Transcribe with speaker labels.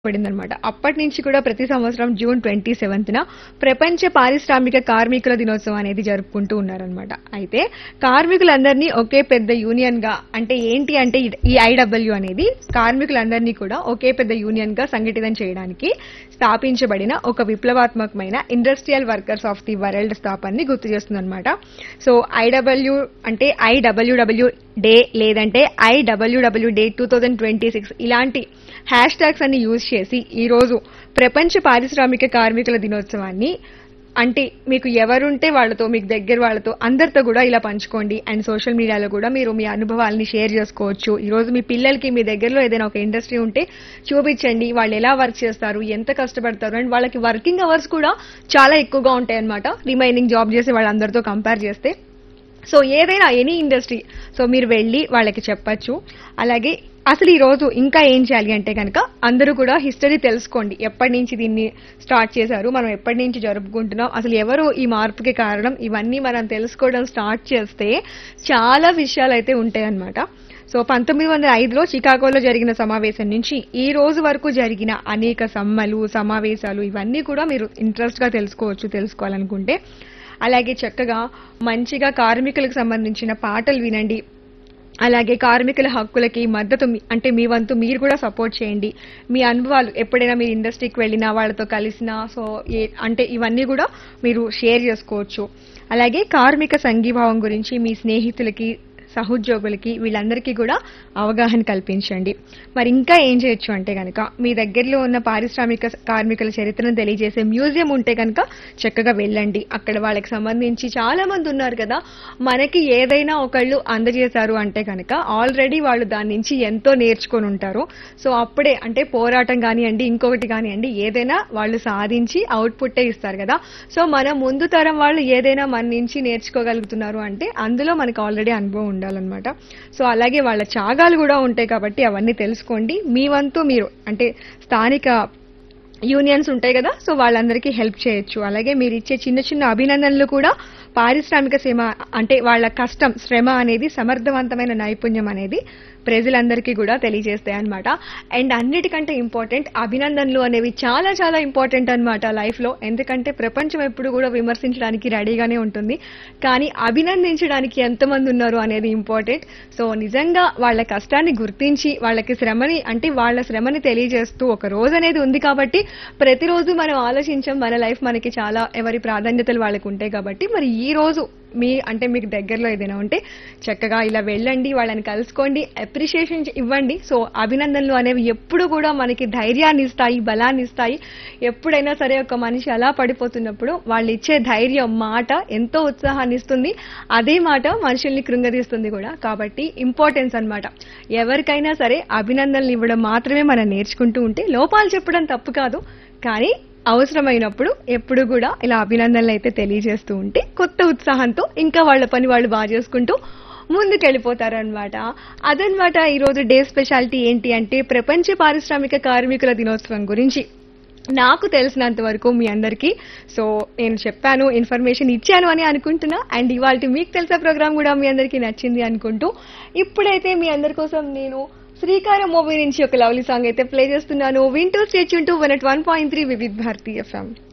Speaker 1: పడిందనమాట అప్పటి నుంచి కూడా ప్రతి సంవత్సరం జూన్ ట్వంటీ సెవెంత్న ప్రపంచ పారిశ్రామిక కార్మికుల దినోత్సవం అనేది జరుపుకుంటూ ఉన్నారనమాట అయితే కార్మికులందరినీ ఒకే పెద్ద యూనియన్ గా అంటే ఏంటి అంటే ఈ- ఈ ఐడబ్ల్యూ అనేది కార్మికులందరినీ కూడా ఒకే పెద్ద యూనియన్ గా సంఘటితం చేయడానికి స్థాపించబడిన ఒక విప్లవాత్మకమైన industrial workers of the world స్థాపనని గుర్తు చేస్తుందన్నమాట సో ఐడబ్ల్యూ అంటే ఐడబ్ల్యూడబ్ల్యూ డే లేదంటే IWW day two thousand twenty six ఇలాంటి హ్యాష్ ట్యాగ్స్ అన్ని యూజ్ చేసి ఈ రోజు ప్రపంచ పారిశ్రామిక కార్మికుల దినోత్సవాన్ని అంటే మీకు ఎవరుంటే వాళ్ళతో మీకు దగ్గర వాళ్ళతో అందరితో కూడా ఇలా పంచుకోండి అండ్ సోషల్ మీడియాలో కూడా మీరు మీ అనుభవాలని షేర్ చేసుకోవచ్చు ఈ రోజు మీ పిల్లలకి మీ దగ్గరలో ఏదైనా ఒక ఇండస్ట్రీ ఉంటే చూపించండి వాళ్ళు ఎలా వర్క్ చేస్తారు ఎంత కష్టపడతారు అండ్ వాళ్ళకి వర్కింగ్ అవర్స్ కూడా చాలా ఎక్కువగా ఉంటాయి అనమాట రిమైనింగ్ జాబ్ చేసే వాళ్ళందరితో కంపేర్ చేస్తే సో ఏదైనా ఎనీ ఇండస్ట్రీ సో మీరు వెళ్ళి వాళ్ళకి చెప్పచ్చు అలాగే అసలు ఈ రోజు ఇంకా ఏం చేయాలి అంటే కనుక అందరూ కూడా హిస్టరీ తెలుసుకోండి ఎప్పటి నుంచి దీన్ని స్టార్ట్ చేశారు మనం ఎప్పటి నుంచి జరుపుకుంటున్నాం అసలు ఎవరు ఈ మార్పుకి కారణం ఇవన్నీ మనం తెలుసుకోవడం స్టార్ట్ చేస్తే చాలా విషయాలు అయితే ఉంటాయన్నమాట సో పంతొమ్మిది వందల ఐదులో చికాగోలో జరిగిన సమావేశం నుంచి ఈ రోజు వరకు జరిగిన అనేక సమ్మలు సమావేశాలు ఇవన్నీ కూడా మీరు ఇంట్రెస్ట్ గా తెలుసుకోవచ్చు తెలుసుకోవాలనుకుంటే అలాగే చక్కగా మంచిగా కార్మికులకు సంబంధించిన పాటలు వినండి అలాగే కార్మికుల హక్కులకి మద్దతు మీ- అంటే మీ వంతు మీరు కూడా సపోర్ట్ చేయండి మీ అనుభవాలు ఎప్పుడైనా మీరు ఇండస్ట్రీకి వెళ్ళినా వాళ్ళతో కలిసినా సో ఏ అంటే ఇవన్నీ కూడా మీరు షేర్ చేసుకోవచ్చు అలాగే కార్మిక సంఘీభావం గురించి మీ స్నేహితులకి సహోద్యోగులకి వీళ్ళందరికీ కూడా అవగాహన కల్పించండి మరి ఇంకా ఏం చేయొచ్చు అంటే కనుక మీ దగ్గరలో ఉన్న పారిశ్రామిక కార్మికుల చరిత్రను తెలియజేసే మ్యూజియం ఉంటే కనుక చక్కగా వెళ్ళండి అక్కడ వాళ్ళకి సంబంధించి చాలా మంది ఉన్నారు కదా మనకి ఏదైనా ఒకళ్ళు అందజేశారు అంటే కనుక ఆల్రెడీ వాళ్ళు దాని నుంచి ఎంతో నేర్చుకొని ఉంటారు సో అప్పుడే అంటే పోరాటం కానివ్వండి ఇంకొకటి కానివ్వండి ఏదైనా వాళ్ళు సాధించి అవుట్పుట్టే ఇస్తారు కదా సో మన ముందు తరం వాళ్ళు ఏదైనా మన నుంచి నేర్చుకోగలుగుతున్నారు అంటే అందులో మనకు ఆల్రెడీ అనుభవం ఉండాలన్నమాట సో అలాగే వాళ్ళ త్యాగాలు కూడా ఉంటాయి కాబట్టి అవన్నీ తెలుసుకోండి మీ వంతు మీరు అంటే స్థానిక యూనియన్స్ ఉంటాయి కదా సో వాళ్ళందరికీ హెల్ప్ చేయొచ్చు అలాగే మీరు ఇచ్చే చిన్న చిన్న అభినందనలు కూడా పారిశ్రామిక శ్రమ అంటే వాళ్ళ కష్టం శ్రమ అనేది సమర్థవంతమైన నైపుణ్యం అనేది ప్రజలందరికీ కూడా తెలియజేస్తాయి అనమాట అండ్ అన్నిటికంటే ఇంపార్టెంట్ అభినందనలు అనేవి చాలా చాలా ఇంపార్టెంట్ అనమాట లైఫ్లో ఎందుకంటే ప్రపంచం ఎప్పుడు కూడా విమర్శించడానికి రెడీగానే ఉంటుంది కానీ అభినందించడానికి ఎంతమంది ఉన్నారు అనేది ఇంపార్టెంట్ సో నిజంగా వాళ్ళ కష్టాన్ని గుర్తించి వాళ్ళకి శ్రమని అంటే వాళ్ళ శ్రమని తెలియజేస్తూ ఒక రోజు అనేది ఉంది కాబట్టి ప్రతిరోజు మనం ఆలోచించాం మన లైఫ్ మనకి చాలా ఎవరి ప్రాధాన్యతలు వాళ్ళకు ఉంటాయి కాబట్టి మరి ఈ రోజు మీ అంటే మీకు దగ్గరలో ఏదైనా ఉంటే చక్కగా ఇలా వెళ్ళండి వాళ్ళని కలుసుకోండి అప్రిషియేషన్ ఇవ్వండి సో అభినందనలు అనేవి ఎప్పుడు కూడా మనకి ధైర్యాన్ని ఇస్తాయి బలాన్ని ఇస్తాయి ఎప్పుడైనా సరే ఒక మనిషి అలా పడిపోతున్నప్పుడు వాళ్ళు ఇచ్చే ధైర్యం మాట ఎంతో ఉత్సాహాన్ని ఇస్తుంది అదే మాట మనుషుల్ని కృంగదీస్తుంది కూడా కాబట్టి ఇంపార్టెన్స్ అన్నమాట ఎవరికైనా సరే అభినందనలు ఇవ్వడం మాత్రమే మనం నేర్చుకుంటూ ఉంటే లోపాలు చెప్పడం తప్పు కాదు కానీ అవసరమైనప్పుడు ఎప్పుడు కూడా ఇలా అభినందనలు అయితే తెలియజేస్తూ ఉంటే కొత్త ఉత్సాహంతో ఇంకా వాళ్ళ పని వాళ్ళు బాగా చేసుకుంటూ ముందుకెళ్ళిపోతారనమాట అదనమాట ఈరోజు డే స్పెషాలిటీ ఏంటి అంటే ప్రపంచ పారిశ్రామిక కార్మికుల దినోత్సవం గురించి నాకు తెలిసినంత వరకు మీ అందరికీ సో నేను చెప్పాను ఇన్ఫర్మేషన్ ఇచ్చాను అని అనుకుంటున్నా అండ్ ఇవాళ మీకు తెలిసే ప్రోగ్రామ్ కూడా మీ అందరికీ నచ్చింది అనుకుంటూ ఇప్పుడైతే మీ అందరి కోసం నేను శ్రీకారం మూవీ నుంచి ఒక లవ్లీ సాంగ్ అయితే ప్లే చేస్తున్నాను వింటూ stay tuned to one eight one point three Vividh Bharati FM